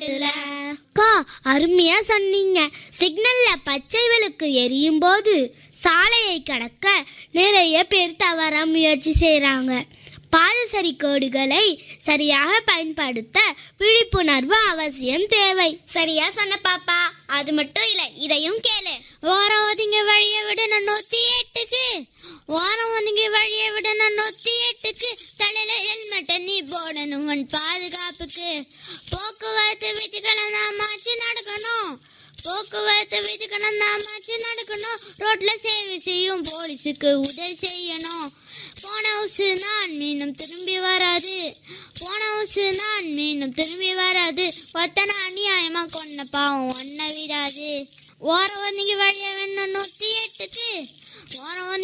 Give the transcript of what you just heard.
ரோட்டுல அக்கா அருமையா சொன்னீங்க சிக்னல்ல பச்சை விளக்கு எரியும் போது சாலையை கடக்க நிறைய பேர் தவற முயற்சி செய்றாங்க பாதசரி கோடுகளை சரியாக பயன்படுத்த விழிப்புணர்வு அவசியம் தேவை சரியா சொன்ன பாப்பா அது மட்டும் இல்ல இதையும் கேளு ஓரம் ஒதுங்க வழியை விட நான் நூத்தி எட்டுக்கு ஓரம் ஒதுங்க வழியை விட நான் நூத்தி எட்டுக்கு தலையில ஹெல்மெட்டை நீ போடணும் உன் பாதுகாப்புக்கு போக்குவரத்து விதிகளை நாம் மாற்றி நடக்கணும் போக்குவரத்து விதிகளை நாம் மாற்றி நடக்கணும் ரோட்ல சேவை செய்யும் போலீஸுக்கு உதவி செய்யணும் போன உசு நான் மீண்டும் திரும்பி வராது போன உசு நான் மீண்டும் திரும்பி வராது ஒத்தனை அநியாயமா கொன்ன பாவம் ஒன்ன விடாது ஓரம் ஒதுங்கி வழிய வேணும் நூத்தி எட்டுக்கு ஓரம் ஒதுங்கி